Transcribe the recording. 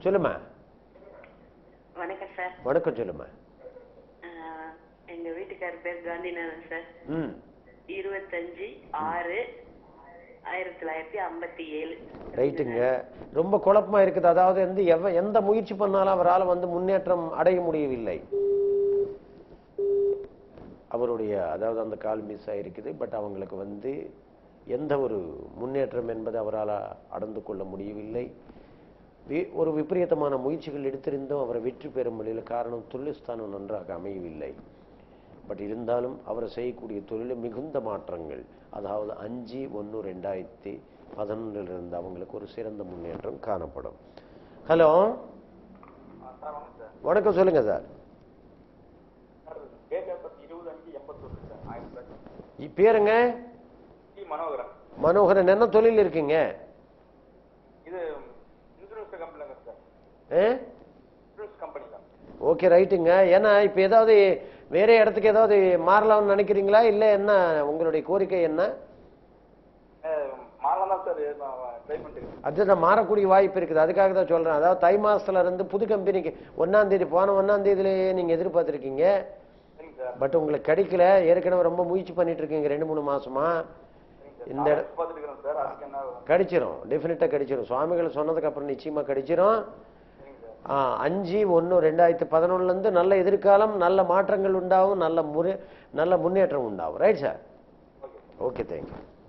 சொல்லுமா வணக்கம் சார் வணக்கம் சொல்லுமா ஆஹ் எங்க வீட்டுக்காரர் பேர் காந்திநாதன் சார் ம் இருபத்தஞ்சு ஆறு ஆயிரத்தி தொள்ளாயிரத்தி ஐம்பத்தி ஏழு ரைட்டுங்க ரொம்ப குழப்பமா இருக்குது அதாவது வந்து எவ எந்த முயற்சி பண்ணாலும் அவரால் வந்து முன்னேற்றம் அடைய முடியவில்லை அவருடைய அதாவது அந்த கால் மிஸ் ஆயிருக்குது பட் அவங்களுக்கு வந்து எந்த ஒரு முன்னேற்றம் என்பது அவரால் அடந்து கொள்ள முடியவில்லை வி- ஒரு விபரீதமான முயற்சிகள் எடுத்திருந்தும் அவரை வெற்றி பெறும் வழியில் காரணம் தொழில்ஸ்தானம் நன்றாக அமையவில்லை பட் இருந்தாலும் அவர் செய்யக்கூடிய தொழிலில் மிகுந்த மாற்றங்கள் அதாவது அஞ்சு ஒன்று ரெண்டாயிரத்தி பதினொன்றிலிருந்து அவங்களுக்கு ஒரு சிறந்த முன்னேற்றம் காணப்படும் ஹலோ சார் வணக்கம் சார் வணக்கம் சொல்லுங்க sir sir date of birth இருபது அஞ்சு எண்பத்தொன்று சார் ஆயிரத்தி தொள்ளாயிரத்தி இ- பேருங்க டி மனோகரன் மனோகரன் என்ன தொழில் இருக்கீங்க இது இன்சூரன்ஸ் கம்பெனிங்க சார் ஆ இன்சூரன்ஸ் கம்பெனி தான் ஓகே ரைட்டுங்க ஏன்னா இப்போ ஏதாவது வேற இடத்துக்கு ஏதாவது மாறலாம்னு நினைக்கிறீங்களா இல்லை என்ன உங்களுடைய கோரிக்கை என்ன மாலாம் தான் சார் ட்ரை பண்ணிட்டு அதுதான் மாறக்கூடிய வாய்ப்பு இருக்குது அதுக்காக தான் சொல்றேன் அதாவது தை மாசத்துல இருந்து புது கம்பெனிக்கு ஒன்னாம் தேதி போன ஒன்னாம் தேதியிலேயே நீங்க எதிர்பார்த்திருக்கீங்க சரிங்க சார் பட் உங்களுக்கு கிடைக்கல ஏற்கனவே ரொம்ப முயற்சி பண்ணிட்டு இருக்கீங்க ரெண்டு மூணு மாசமா சரிங்க இந்த சார் இட- நான் பார்த்துட்டு இருக்கிறேன் சார் அதுக்கு என்ன கிடைச்சிரும் டெஃபினட்டா கிடைச்சிரும் சுவாமிகள் சொன்னதுக்கு அப்புறம் நிச்சயமா கிடைச்சிரும் சரிங்க சார் ஆ, அஞ்சு ஒன்று ரெண்டாயிரத்தி பதினொன்னுல இருந்து நல்ல எதிர்காலம் நல்ல மாற்றங்கள் உண்டாகும் நல்ல முறை நல்ல முன்னேற்றம் உண்டாகும் right sir okay okay thank you